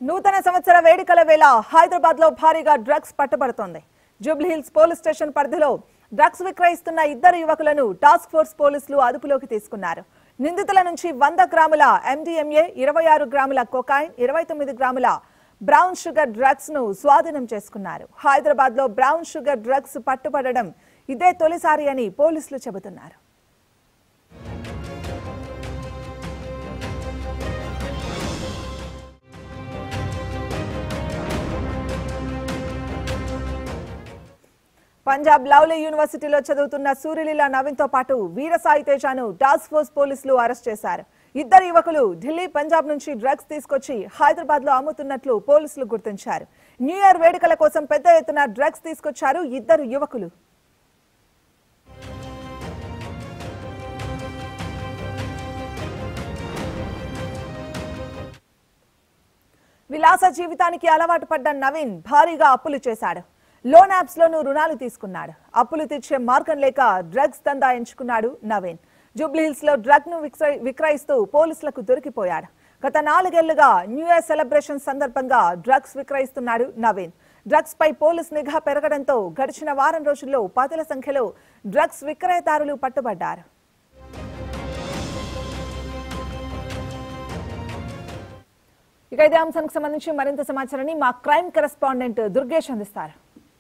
నూతన సంవత్సర వేడుకల వేళ హైదరాబాద్ లో భారీగా డ్రగ్స్ పట్టుబడుతోంది జూబ్లీహిల్స్ పోలీస్ స్టేషన్ పరిధిలో డ్రగ్స్ విక్రయిస్తున్న ఇద్దరు యువకులను టాస్క్ ఫోర్స్ పోలీసులు అదుపులోకి తీసుకున్నారు నిందితుల నుంచి వంద గ్రాముల ఎండిఎంఏ ఇరవై ఆరు గ్రాముల కొకాయిన్ ఇరవై తొమ్మిది గ్రాముల బ్రౌన్ షుగర్ డ్రగ్స్ ను స్వాధీనం చేసుకున్నారు హైదరాబాద్ లో బ్రౌన్ షుగర్ డ్రగ్స్ పట్టుబడడం ఇదే తొలిసారి అని పోలీసులు చెబుతున్నారు పంజాబ్ లవ్లీ యూనివర్సిటీలో చదువుతున్న సూర్యలీల నవీన్ తో పాటు వీరసాయి తేజాను టాస్క్ ఫోర్స్ పోలీసులు అరెస్ట్ చేశారు ఇద్దరు యువకులు ఢిల్లీ పంజాబ్ నుంచి డ్రగ్స్ తీసుకొచ్చి హైదరాబాద్ లో అమ్ముతున్నట్లు పోలీసులు గుర్తించారు న్యూ ఇయర్ వేడుకల కోసం పెద్ద ఎత్తున డ్రగ్స్ తీసుకొచ్చారు ఇద్దరు యువకులు విలాస జీవితానికి అలవాటు పడ్డ నవీన్ భారీగా అప్పులు చేశాడు లోన్ యాప్స్ లోనూ రుణాలు తీసుకున్నాడు అప్పులు తీర్చే మార్గం లేక డ్రగ్స్ దందా ఎంచుకున్నాడు నవీన్ జూబ్లీహిల్స్ లో డ్రగ్ ను విక్రయి- విక్రయిస్తూ పోలీసులకు దొరికిపోయాడు గత నాలుగేళ్లుగా న్యూ ఇయర్ సెలబ్రేషన్ సందర్భంగా డ్రగ్స్ విక్రయిస్తున్నాడు నవీన్ డ్రగ్స్ పై పోలీస్ నిఘా పెరగడంతో గడిచిన వారం రోజుల్లో పదుల సంఖ్యలో డ్రగ్స్ విక్రయదారులు పట్టుబడ్డారు ఇక ఇదే అంశానికి సంబంధించి మరింత సమాచారాన్ని మా క్రైమ్ కరెస్పాండెంట్ దుర్గేష్ అందిస్తారు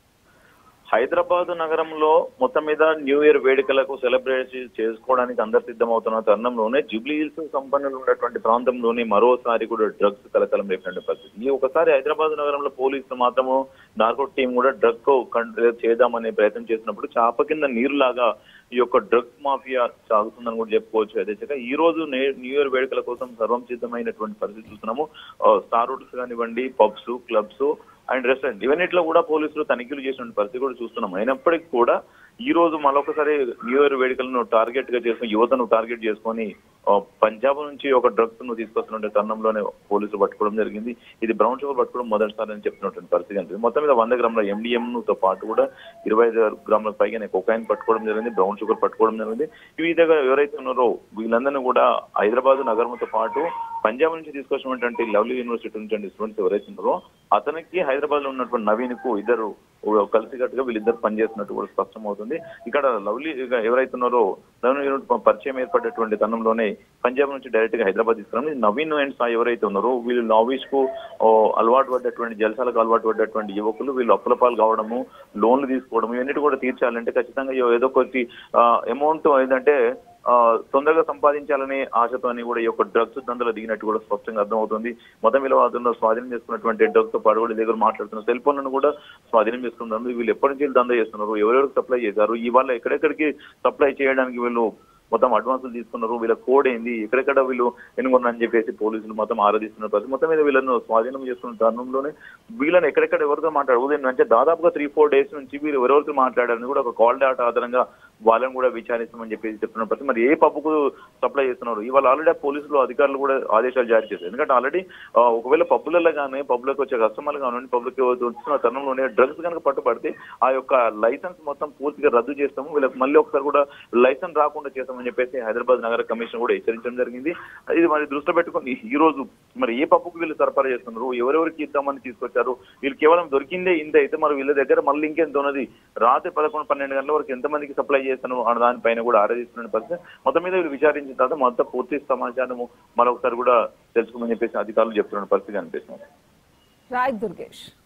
హైదరాబాద్ నగరంలో మొత్తం మీద న్యూ ఇయర్ వేడుకలకు సెలబ్రేషన్ చేసుకోవడానికి అందరు సిద్ధమవుతున్న తరుణంలోనే జూబ్లీ హిల్స్ సంపన్నులు ఉన్నటువంటి ప్రాంతంలోని మరోసారి కూడా డ్రగ్స్ కలకలం రేపినటువంటి పరిస్థితి ఈ ఒకసారి హైదరాబాద్ నగరంలో పోలీసులు మాత్రము నార్కోట్ టీం కూడా డ్రగ్ కంట్రోల్ చేద్దామనే ప్రయత్నం చేసినప్పుడు చాప కింద నీరులాగా ఈ యొక్క డ్రగ్స్ మాఫియా సాగుతుందని కూడా చెప్పుకోవచ్చు అదే విధంగా ఈ రోజు నే- న్యూ ఇయర్ వేడుకల కోసం సర్వం సిద్ధమైనటువంటి పరిస్థితి చూస్తున్నాము ఆ, స్టార్ హోటల్స్ కానివ్వండి పబ్స్ క్లబ్స్ అండ్ రెస్టారెంట్ ఇవన్నిట్లో కూడా పోలీసులు తనిఖీలు చేసిన పరిస్థితి కూడా చూస్తున్నాం అయినప్పటికీ కూడా ఈ రోజు మరొకసారి న్యూ ఇయర్ వేడుకలను టార్గెట్ గా చేసుకుని యువతను టార్గెట్ చేసుకొని ఆ, పంజాబ్ నుంచి ఒక డ్రగ్స్ ను తీసుకొస్తున్న తరుణంలోనే పోలీసులు పట్టుకోవడం జరిగింది ఇది బ్రౌన్ షుగర్ పట్టుకోవడం మొదటిసారి అని చెప్తున్నటువంటి పరిస్థితి కనిపిస్తుంది మొత్తం మీద వంద గ్రాముల ఎండిఎం తో పాటు కూడా ఇరవై ఐదు గ్రాముల పైగా కొకాయిన్ పట్టుకోవడం జరిగింది బ్రౌన్ షుగర్ పట్టుకోవడం జరిగింది ఇవి దగ్గర ఎవరైతే ఉన్నారో వీళ్ళందరినీ కూడా హైదరాబాద్ నగరంతో పాటు పంజాబ్ నుంచి తీసుకొచ్చినటువంటి లవ్లీ యూనివర్సిటీ నుంచి స్టూడెంట్స్ ఎవరైతే ఉన్నారో అతనికి హైదరాబాద్ లో ఉన్నటువంటి నవీన్ కు ఇద్దరు కలిసికట్టుగా వీళ్ళిద్దరు పనిచేస్తున్నట్టు కూడా స్పష్టం అవుతుంది ఇక్కడ లవ్లీ ఇక ఎవరైతే ఉన్నారో నవీన్ యూనిట్ పరిచయం ఏర్పడేటువంటి తరుణంలోనే పంజాబ్ నుంచి డైరెక్ట్ గా హైదరాబాద్ తీసుకురావడం ఇది నవీన్ అండ్ సాయి ఎవరైతే ఉన్నారో వీళ్ళు నావీస్ కు ఓ, అలవాటు పడ్డటువంటి జలసాలకు అలవాటు పడ్డటువంటి యువకులు వీళ్ళు అప్పుల పాలు కావడము లోన్లు తీసుకోవడం ఇవన్నిటి కూడా తీర్చాలంటే ఖచ్చితంగా ఏదో కొద్ది అమౌంట్ ఏంటంటే ఆ, తొందరగా సంపాదించాలనే ఆశతోని కూడా ఈ యొక్క డ్రగ్స్ దందలో దిగినట్టు కూడా స్పష్టంగా అర్థమవుతుంది మొత్తం విలువ అతను స్వాధీనం చేసుకున్నటువంటి డ్రగ్స్ తో పాటు కూడా దగ్గర మాట్లాడుతున్న సెల్ ఫోన్లను కూడా స్వాధీనం చేసుకున్నారు వీళ్ళు ఎప్పటి నుంచి దందా చేస్తున్నారు ఎవరెవరికి సప్లై చేశారు ఇవాళ ఎక్కడెక్కడికి సప్లై చేయడానికి వీళ్ళు మొత్తం అడ్వాన్సులు తీసుకున్నారు వీళ్ళ కోడ్ ఏంది ఎక్కడెక్కడ వీళ్ళు ఎన్నుకున్నారని చెప్పేసి పోలీసులు మొత్తం ఆరాధిస్తున్న పరిస్థితి మొత్తం మీద వీళ్ళను స్వాధీనం చేసుకున్న తరుణంలోనే వీళ్ళని ఎక్కడెక్కడ ఎవరితో మాట్లాడు ఉదయం నుంచి దాదాపుగా త్రీ ఫోర్ డేస్ నుంచి వీళ్ళు ఎవరెవరితో మాట్లాడారని కూడా ఒక కాల్ డాటా ఆధారంగా వాళ్ళని కూడా విచారిస్తామని చెప్పేసి చెప్తున్న పరిస్థితి మరి ఏ పబ్బుకు సప్లై చేస్తున్నారు ఇవాళ ఆల్రెడీ పోలీసులు అధికారులు కూడా ఆదేశాలు జారీ చేశారు ఎందుకంటే ఆల్రెడీ ఒకవేళ పబ్బులలో కానీ పబ్లకు వచ్చే కస్టమర్లు కానీ పబ్లిక్ వచ్చిన తరుణంలోనే డ్రగ్స్ కనుక పట్టుబడితే ఆ యొక్క లైసెన్స్ మొత్తం పూర్తిగా రద్దు చేస్తాము వీళ్ళకి మళ్ళీ ఒకసారి కూడా లైసెన్స్ రాకుండా చేస్తామని చెప్పేసి హైదరాబాద్ నగర కమిషన్ కూడా హెచ్చరించడం జరిగింది ఇది మరి దృష్టిలో పెట్టుకొని ఈ రోజు మరి ఏ పప్పుకు వీళ్ళు సరఫరా చేస్తున్నారు ఎవరెవరికి ఇద్దామని తీసుకొచ్చారు వీళ్ళు కేవలం దొరికిందే ఇంత అయితే మరి వీళ్ళ దగ్గర మళ్ళీ ఇంకెంత ఉన్నది రాత్రి పదకొండు పన్నెండు గంటల వరకు ఎంతమందికి సప్లై చేస్తాను అన్న దానిపైన కూడా ఆరాధిస్తున్న పరిస్థితి మొత్తం మీద వీళ్ళు విచారించిన తర్వాత మొత్తం పూర్తి సమాచారము మరొకసారి కూడా తెలుసుకోమని చెప్పేసి అధికారులు చెప్తున్న పరిస్థితి అనిపిస్తుంది రాయ్ దుర్గేష్